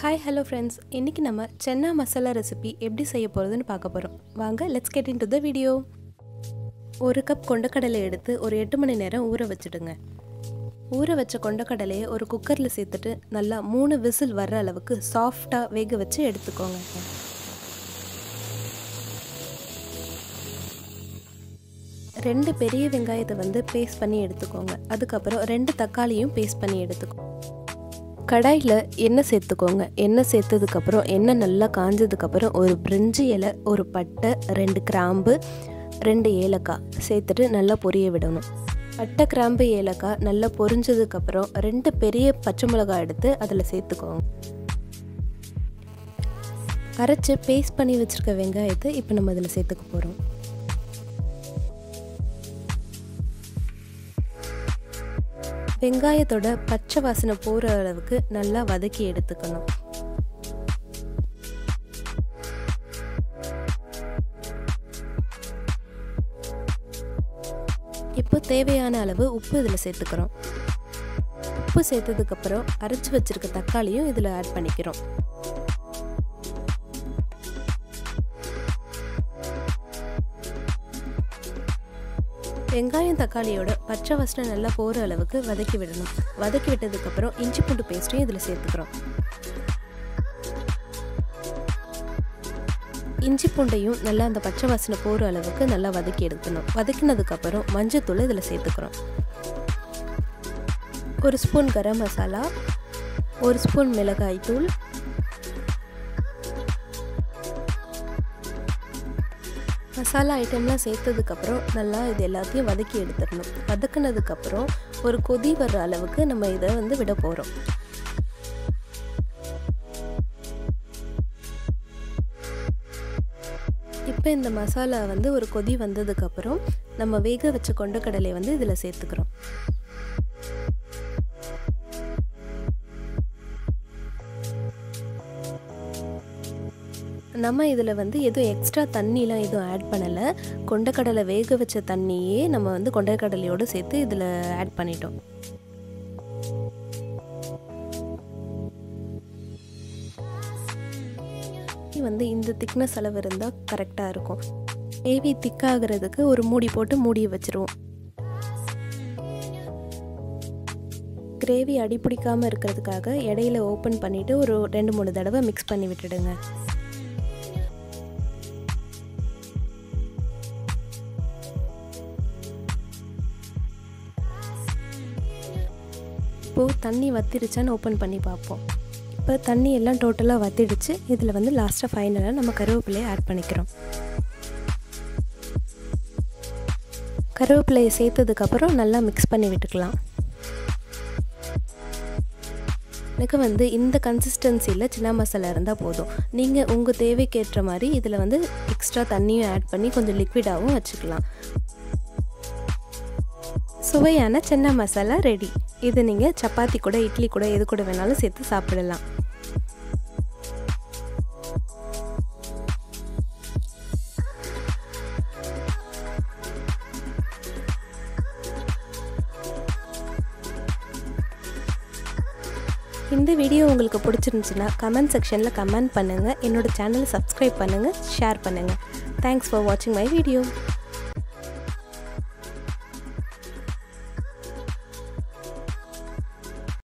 hi hello friends இன்றைக்கி நம்ம சென்னா masala recipe எப்படி செய்ய போகிறதுன்னு பார்க்க போகிறோம் வாங்க let's get into the video ஒரு கப் கொண்டக்கடலை எடுத்து ஒரு எட்டு மணி நேரம் ஊற வச்சுடுங்க ஊற வச்ச கொண்டக்கடலையை ஒரு குக்கரில் சேர்த்துட்டு நல்லா மூணு விசில் வர்ற அளவுக்கு சாஃப்டாக வேக வச்சு எடுத்துக்கோங்க ரெண்டு பெரிய வெங்காயத்தை வந்து பேஸ்ட் பண்ணி எடுத்துக்கோங்க அதுக்கப்புறம் ரெண்டு தக்காளியும் பேஸ்ட் பண்ணி எடுத்துக்கோங்க கடாயில் எண்ணெய் சேர்த்துக்கோங்க எண்ணெய் சேர்த்ததுக்கப்புறம் எண்ணெய் நல்லா காஞ்சதுக்கப்புறம் ஒரு பிரிஞ்சி இலை ஒரு பட்டை ரெண்டு கிராம்பு ரெண்டு ஏலக்காய் சேர்த்துட்டு நல்லா பொரிய விடணும் பட்டை கிராம்பு ஏலக்காய் நல்லா பொரிஞ்சதுக்கப்புறம் ரெண்டு பெரிய பச்சை மிளகாய் எடுத்து அதில் சேர்த்துக்கோங்க அரைச்சி பேஸ்ட் பண்ணி வச்சுருக்க வெங்காயத்தை இப்போ நம்ம அதில் சேர்த்துக்க போகிறோம் வெங்காயத்தோட பச்சை வாசனை போகிற அளவுக்கு நல்லா வதக்கி எடுத்துக்கணும் இப்போ தேவையான அளவு உப்பு இதில் சேர்த்துக்கிறோம் உப்பு சேர்த்ததுக்கப்புறம் அரைச்சி வச்சிருக்க தக்காளியும் இதில் ஆட் பண்ணிக்கிறோம் வெங்காயம் தக்காளியோட பச்சை வாசனை நல்லா போகிற அளவுக்கு வதக்கி விடணும் வதக்கி விட்டதுக்கப்புறம் இஞ்சி பூண்டு பேஸ்ட்டையும் இதில் சேர்த்துக்கிறோம் இஞ்சி பூண்டையும் நல்லா அந்த பச்சை வாசனை போகிற அளவுக்கு நல்லா வதக்கி எடுக்கணும் வதக்கினதுக்கப்புறம் மஞ்சத்தூள் இதில் சேர்த்துக்கிறோம் ஒரு ஸ்பூன் கரம் மசாலா ஒரு ஸ்பூன் மிளகாய் தூள் மசாலா ஐட்டம்லாம் சேர்த்ததுக்கப்புறம் நல்லா இது எல்லாத்தையும் வதக்கி எடுத்துடணும் வதக்குனதுக்கப்புறம் ஒரு கொதி வர்ற அளவுக்கு நம்ம இதை வந்து விட போகிறோம் இப்போ இந்த மசாலா வந்து ஒரு கொதி வந்ததுக்கப்புறம் நம்ம வேக வச்ச கொண்டக்கடலை வந்து இதில் சேர்த்துக்கிறோம் நம்ம இதில் வந்து எதுவும் எக்ஸ்ட்ரா தண்ணிலாம் எதுவும் ஆட் பண்ணலை கொண்டக்கடலை வேக வச்ச தண்ணியே நம்ம வந்து கொண்டக்கடலையோடு சேர்த்து இதில் ஆட் பண்ணிட்டோம் வந்து இந்த திக்னஸ் அளவு இருந்தால் கரெக்டாக இருக்கும் ஏவி திக்காகிறதுக்கு ஒரு மூடி போட்டு மூடி வச்சுருவோம் கிரேவி அடிப்பிடிக்காமல் இருக்கிறதுக்காக இடையில ஓப்பன் பண்ணிவிட்டு ஒரு ரெண்டு மூணு தடவை மிக்ஸ் பண்ணி விட்டுடுங்க இப்போது தண்ணி வத்திருச்சான்னு ஓப்பன் பண்ணி பார்ப்போம் இப்போ தண்ணி எல்லாம் டோட்டலாக வத்திடுச்சு இதில் வந்து லாஸ்ட்டாக ஃபைனலாக நம்ம கருவேப்பிலையை ஆட் பண்ணிக்கிறோம் கருவேப்பிலையை சேர்த்ததுக்கப்புறம் நல்லா மிக்ஸ் பண்ணி விட்டுக்கலாம் எனக்கு வந்து இந்த கன்சிஸ்டன்சியில் சின்ன மசாலா இருந்தால் போதும் நீங்கள் உங்கள் தேவைக்கேற்ற மாதிரி இதில் வந்து எக்ஸ்ட்ரா தண்ணியும் ஆட் பண்ணி கொஞ்சம் லிக்விடாகவும் வச்சுக்கலாம் சுவையான சென்னா மசாலா ரெடி இது நீங்கள் சப்பாத்தி கூட இட்லி கூட எது கூட வேணாலும் சேர்த்து சாப்பிடலாம் இந்த வீடியோ உங்களுக்கு பிடிச்சிருந்துச்சுன்னா கமெண்ட் செக்ஷனில் கமெண்ட் பண்ணுங்கள் என்னோடய சேனலை சப்ஸ்கிரைப் பண்ணுங்கள் ஷேர் பண்ணுங்கள் தேங்க்ஸ் ஃபார் வாட்சிங் மை வீடியோ